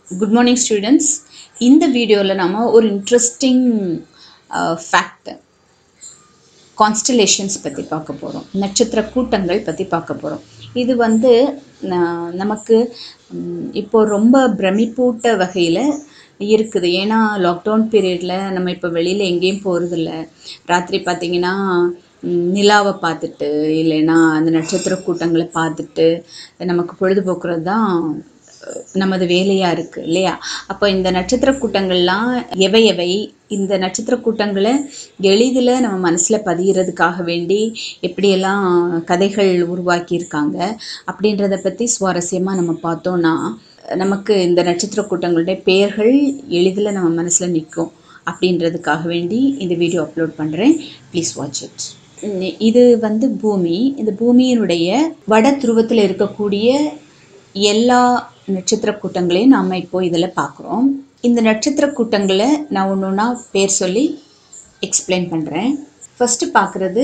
good morning students இந்த வீடியோவில் நாம் ஒரு இன்ட்ரெஸ்டிங் ஃபேக்ட் கான்ஸ்டலேஷன்ஸ் பற்றி பார்க்க போகிறோம் நட்சத்திர கூட்டங்கள் பற்றி பார்க்க போகிறோம் இது வந்து ந- நமக்கு ம், இப்போ ரொம்ப பிரமிப்பூட்ட வகையில் இருக்குது ஏன்னா லாக்டவுன் பீரியடில் நம்ம இப்போ வெளியில் எங்கேயும் போகிறதில்ல ராத்திரி பார்த்தீங்கன்னா ம், நிலாவை பார்த்துட்டு இல்லைன்னா அந்த நட்சத்திர கூட்டங்களை பார்த்துட்டு நமக்கு பொழுதுபோக்குறது தான் அஹ், நமது வேலையாக இருக்குது இல்லையா அப்போ இந்த நட்சத்திர கூட்டங்கள்லாம் எவை எவை இந்த நட்சத்திர கூட்டங்களை எளிதில் நம்ம மனசில் பதிகிறதுக்காக வேண்டி எப்படியெல்லாம் கதைகள் உருவாக்கியிருக்காங்க அப்படின்றத பற்றி சுவாரஸ்யமாக நம்ம பார்த்தோன்னா நமக்கு இந்த நட்சத்திர கூட்டங்களுடைய பெயர்கள் எளிதில் நம்ம மனசில் நிற்கும் அப்படின்றதுக்காக வேண்டி இந்த வீடியோ அப்லோட் பண்ணுறேன் ப்ளீஸ் வாட்ச் இட் இது வந்து பூமி இந்த பூமியினுடைய வட துருவத்தில் இருக்கக்கூடிய எல்லா நட்சத்திர கூட்டங்களையும் நாம் இப்போ இதில் பார்க்குறோம் இந்த நட்சத்திர கூட்டங்களை நான் ஒன்று ஒன்றா பேர் சொல்லி எக்ஸ்பிளைன் பண்ணுறேன் ஃபஸ்ட்டு பார்க்குறது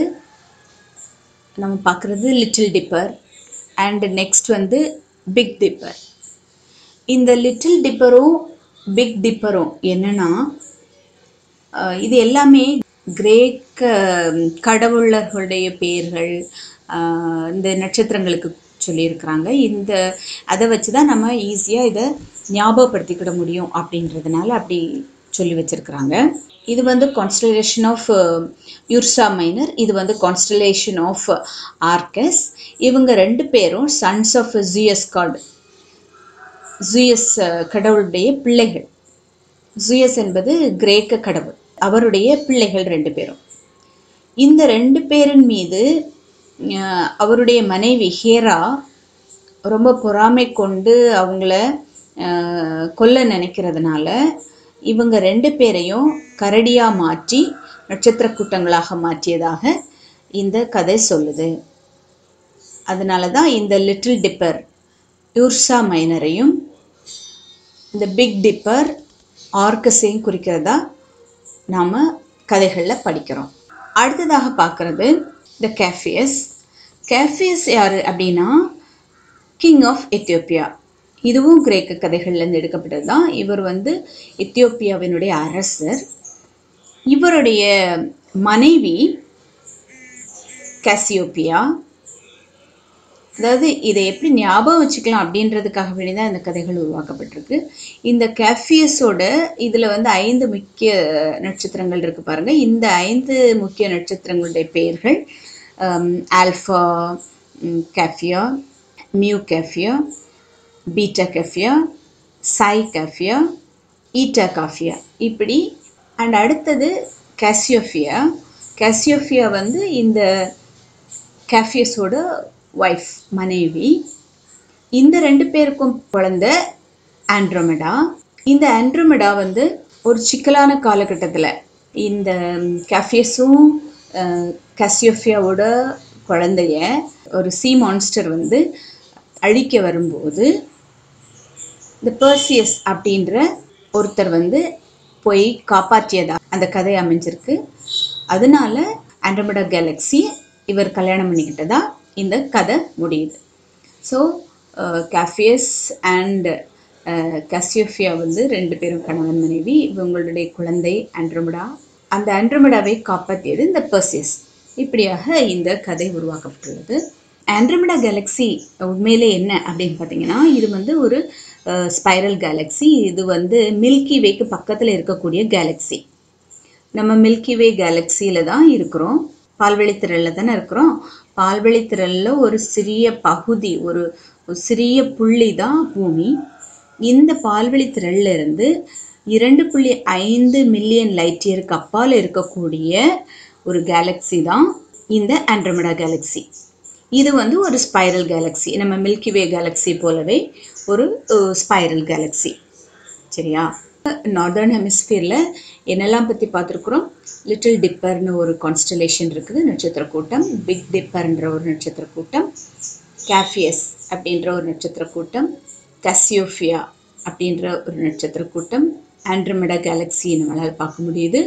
நம்ம பார்க்குறது லிட்டில் டிப்பர் அண்ட் நெக்ஸ்ட் வந்து பிக் டிப்பர் இந்த லிட்டில் டிப்பரும் பிக் டிப்பரும் என்னன்னா அஹ், இது எல்லாமே கிரேக்க ம், கடவுளர்களுடைய பெயர்கள் அஹ், இந்த நட்சத்திரங்களுக்கு சொல்லியிருக்கிறாங்க இந்த அதை வச்சு தான் நம்ம ஈஸியாக இதை ஞாபகப்படுத்திக்கிட முடியும் அப்படின்றதுனால அப்படி சொல்லி வச்சுருக்கிறாங்க இது வந்து கான்ஸ்டலேஷன் ஆஃப் யுர்சா மைனர் இது வந்து கான்ஸ்டலேஷன் ஆஃப் ஆர்கஸ் இவங்க ரெண்டு பேரும் sons of Zeus god Zeus கடவுளுடைய பிள்ளைகள் ஜூயஸ் என்பது கிரேக்க கடவுள் அவருடைய பிள்ளைகள் ரெண்டு பேரும் இந்த ரெண்டு பேரின் மீது அஹ், அவருடைய மனைவி ஹேரா ரொம்ப பொறாமை கொண்டு அவங்கள அஹ், கொல்ல நினைக்கிறதுனால இவங்க ரெண்டு பேரையும் கரடியாக மாற்றி நட்சத்திர கூட்டங்களாக மாற்றியதாக இந்த கதை சொல்லுது அதனால தான் இந்த லிட்டில் டிப்பர் யூர்சா மைனரையும் இந்த பிக் டிப்பர் ஆர்கஸையும் குறிக்கிறதா நாம் கதைகளில் படிக்கிறோம் அடுத்ததாக பார்க்குறது த கேஃபியஸ் கேஃபியஸ் யார் அப்படின்னா கிங் ஆஃப் எத்தியோப்பியா இதுவும் கிரேக்க கதைகள்லேருந்து எடுக்கப்பட்டது தான் இவர் வந்து எத்தியோப்பியாவினுடைய அரசர் இவருடைய மனைவி கேசியோப்பியா அதாவது இதை எப்படி ஞாபகம் வச்சுக்கலாம் அப்படின்றதுக்காக வேண்டி தான் இந்த கதைகள் உருவாக்கப்பட்டிருக்கு இந்த கேஃபியஸோட இதில் வந்து ஐந்து முக்கிய நட்சத்திரங்கள் இருக்கு பாருங்க இந்த ஐந்து முக்கிய நட்சத்திரங்களுடைய பெயர்கள் alpha Cephei mu Cephei beta Cephei psi Cephei eta Cephei இப்படி அண்ட் அடுத்தது கேசியோஃபியா கேசியோஃபியா வந்து இந்த கேஃபியஸோட ஒய்ஃப் மனைவி இந்த ரெண்டு பேருக்கும் குழந்தை ஆண்ட்ரோமெடா இந்த ஆண்ட்ரோமெடா வந்து ஒரு சிக்கலான காலகட்டத்தில் இந்த கேஃபியஸும் கசியோஃபியாவோட குழந்தைய ஒரு சி மான்ஸ்டர் வந்து அழிக்க வரும்போது இந்த பர்சியஸ் அப்படின்ற ஒருத்தர் வந்து போய் காப்பாற்றியதா அந்த கதை அமைஞ்சிருக்கு அதனால ஆண்ட்ரோமெடா கேலக்ஸி இவர் கல்யாணம் பண்ணிக்கிட்டதா இந்த கதை முடியுது ஸோ கேஃபியஸ் அண்ட் கசியோஃபியா வந்து ரெண்டு பேரும் கணவன் மனைவி இவங்களுடைய குழந்தை ஆண்ட்ரோமெடா அந்த ஆண்ட்ரோமெடாவை காப்பாற்றியது இந்த பர்சியஸ் இப்படியாக இந்த கதை உருவாக்கப்பட்டுள்ளது ஆண்ட்ரோமெடா கேலக்ஸி உண்மையிலே என்ன அப்படின்னு பார்த்தீங்கன்னா இது வந்து ஒரு ஸ்பைரல் கேலக்ஸி இது வந்து மில்கி வேக்கு பக்கத்தில் இருக்கக்கூடிய கேலக்ஸி நம்ம மில்கி வே கேலக்சியில் தான் இருக்கிறோம் பால்வெளித்திரலில் தானே இருக்கிறோம் பால்வெளித்திரலில் ஒரு சிறிய பகுதி ஒரு ஒரு சிறிய புள்ளி தான் பூமி இந்த பால்வெளித்திரல்ல இருந்து இரண்டு புள்ளி ஐந்து மில்லியன் லைட் இயருக்கு அப்பால் இருக்கக்கூடிய ஒரு கேலக்ஸி தான் இந்த ஆண்ட்ரோமெடா கேலக்ஸி இது வந்து ஒரு ஸ்பைரல் கேலக்ஸி நம்ம மில்கி வே கேலக்ஸி போலவே ஒரு ஸ்பைரல் கேலக்ஸி சரியா நார்தர்ன் ஹெமிஸ்பியரில் என்னெல்லாம் பற்றி பார்த்துருக்குறோம் லிட்டில் டிப்பர்னு ஒரு கான்ஸ்டலேஷன் இருக்குது நட்சத்திர கூட்டம் பிக் டிப்பர்ன்ற ஒரு நட்சத்திர கூட்டம் கேஃபியஸ் அப்படின்ற ஒரு நட்சத்திர கூட்டம் கசியோஃபியா அப்படின்ற ஒரு நட்சத்திர கூட்டம் ஆண்ட்ரமெடா கேலக்ஸி நம்மளால் பார்க்க முடியுது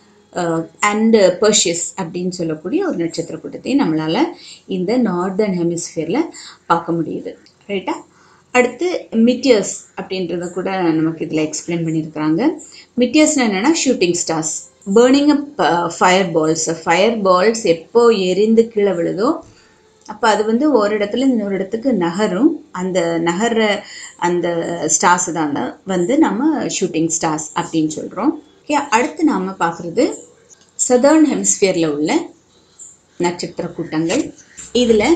அண்டு பர்ஷியஸ் அப்படின்னு சொல்லக்கூடிய ஒரு நட்சத்திர கூட்டத்தையும் நம்மளால் இந்த நார்தர்ன் ஹெமிஸ்பியரில் பார்க்க முடியுது ரைட்டா அடுத்து மிட்டியர்ஸ் அப்படின்றத கூட நமக்கு இதில் எக்ஸ்பிளைன் பண்ணியிருக்கிறாங்க மிட்டியர்ஸ்னு என்னென்னா shooting stars burning up fireballs fireballs எப்போ எரிந்து கீழே விழுதோ அப்போ அது வந்து ஒரு இடத்துல இன்னொரு இடத்துக்கு நகரும் அந்த நகர்ற அந்த ஸ்டார்ஸ் தான் வந்து நம்ம ஷூட்டிங் ஸ்டார்ஸ் அப்படின்னு சொல்கிறோம் ஓகே அடுத்து நாம் பார்க்குறது சதர்ன் ஹெம்ஸ்பியரில் உள்ள நட்சத்திர கூட்டங்கள் இதில்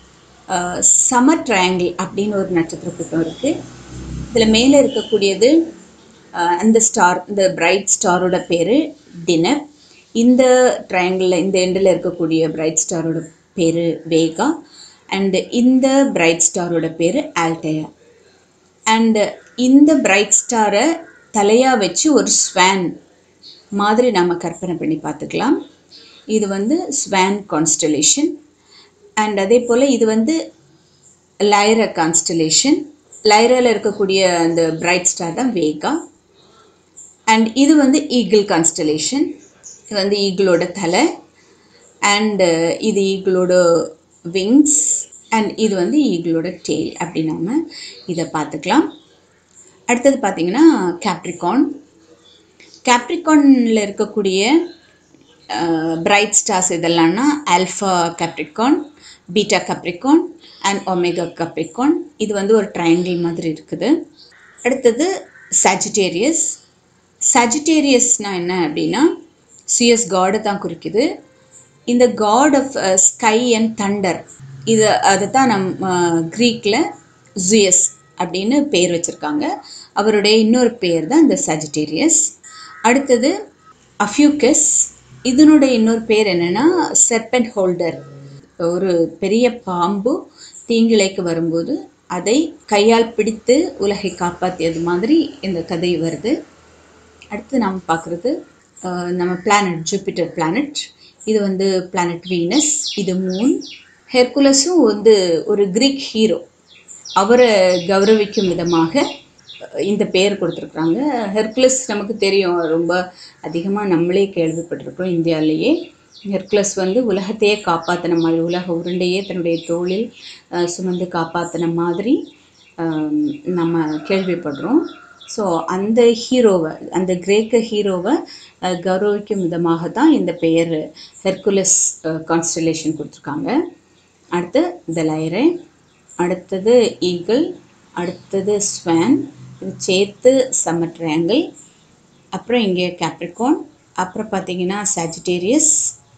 சமர் ட்ரையாங்கிள் அப்படின்னு ஒரு நட்சத்திர கூட்டம் இருக்குது இதில் மேலே இருக்கக்கூடியது அஹ், அந்த ஸ்டார் இந்த பிரைட் ஸ்டாரோட பேர் டினர் இந்த ட்ரையாங்கிளில் இந்த எண்டில் இருக்கக்கூடிய பிரைட் ஸ்டாரோட பேர் வேகா அண்டு இந்த பிரைட் ஸ்டாரோட பேர் ஆல்டயா அண்டு இந்த பிரைட் ஸ்டாரை தலையாக வச்சு ஒரு ஸ்வான் மாதிரி நாம் கற்பனை பண்ணி பார்த்துக்கலாம் இது வந்து ஸ்வான் கான்ஸ்டலேஷன் அண்ட் அதே போல் இது வந்து லைரா கான்ஸ்டலேஷன் லைராவில் இருக்கக்கூடிய அந்த பிரைட் ஸ்டார் தான் வேகா அண்ட் இது வந்து ஈகிள் கான்ஸ்டலேஷன் இது வந்து ஈகிளோட தலை அண்டு இது ஈகிளோட விங்ஸ் அண்ட் இது வந்து ஈகிளோட டெய்ல் அப்படி நாம இதை பார்த்துக்கலாம் அடுத்தது பார்த்தீங்கன்னா கேப்ரிகான் கேப்ரிகானில் இருக்கக்கூடிய பிரைட் ஸ்டார்ஸ் இதெல்லாம்னா alpha Capricorn beta Capricorn and omega Capricorn இது வந்து ஒரு ட்ரையாங்கிள் மாதிரி இருக்குது அடுத்தது சாஜிட்டேரியஸ் சாஜிட்டேரியஸ்னால் என்ன அப்படின்னா சிஎஸ் காடை தான் குறிக்குது இந்த god of sky and thunder இது அதை தான் நம்ம க்ரீக்கில் ஜுயஸ் அப்படின்னு பேர் வச்சுருக்காங்க அவருடைய இன்னொரு பேர் தான் இந்த சஜிட்டேரியஸ் அடுத்தது அஃப்யூக்கஸ் இதனுடைய இன்னொரு பேர் என்னென்னா செர்பென்ட் ஹோல்டர் ஒரு பெரிய பாம்பு தீங்கிழைக்கு வரும்போது அதை கையால் பிடித்து உலகை காப்பாற்றியது மாதிரி இந்த கதை வருது அடுத்து நாம் பார்க்குறது நம்ம பிளானட் ஜூபிட்டர் பிளானட் இது வந்து பிளானட் வீனஸ் இது மூன் ஹெர்குலஸும் வந்து ஒரு கிரீக் ஹீரோ அவரை கௌரவிக்கும் விதமாக இந்த பெயர் கொடுத்துருக்குறாங்க ஹெர்குலஸ் நமக்கு தெரியும் ரொம்ப அதிகமாக நம்மளே கேள்விப்பட்டிருக்கோம் இந்தியாவிலேயே ஹெர்குலஸ் வந்து உலகத்தையே காப்பாற்றின மாதிரி உலக உருண்டையே தன்னுடைய தோளில் அஹ், சுமந்து காப்பாற்றின மாதிரி ஆம், நம்ம கேள்விப்படுறோம் ஸோ அந்த ஹீரோவை அந்த கிரேக்க ஹீரோவை அஹ், கௌரவிக்கும் விதமாக தான் இந்த பெயர் ஹெர்குலஸ் கான்ஸ்டலேஷன் கொடுத்துருக்காங்க அடுத்து தலைரே அடுத்தது ஈகிள் அடுத்தது ஸ்வான் இது சேர்த்து சம்மர் ட்ரையாங்கிள் அப்புறம் இங்கே கேப்ரிகான் அப்புறம் பார்த்தீங்கன்னா சாஜிட்டேரியஸ்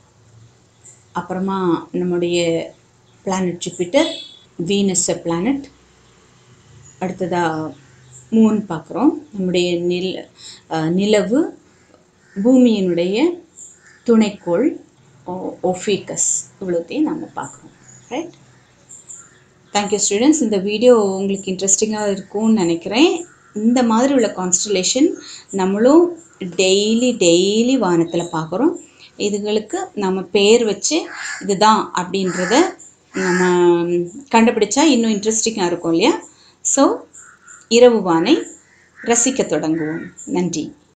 அப்புறமா நம்முடைய பிளானட் ஜூபிட்டர் வீனஸ் பிளானட் அடுத்ததாக மூன் பார்க்குறோம் நம்முடைய நில் அஹ், நிலவு பூமியினுடைய துணைக்கோள் ஒஃபீக்கஸ் இவ்வளோத்தையும் நம்ம பார்க்குறோம் ரைட் தேங்க்யூ ஸ்டூடெண்ட்ஸ் இந்த வீடியோ உங்களுக்கு இன்ட்ரெஸ்டிங்காக இருக்கும்னு நினைக்கிறேன் இந்த மாதிரி உள்ள கான்ஸ்டலேஷன் நம்மளும் டெய்லி டெய்லி வானத்தில் பார்க்குறோம் இதுகளுக்கு நம்ம பேர் வச்சு இதுதான் அப்படின்றத நம்ம கண்டுபிடிச்சா இன்னும் இன்ட்ரெஸ்டிங்காக இருக்கும் இல்லையா ஸோ இரவு வானை ரசிக்க தொடங்குவோம் நன்றி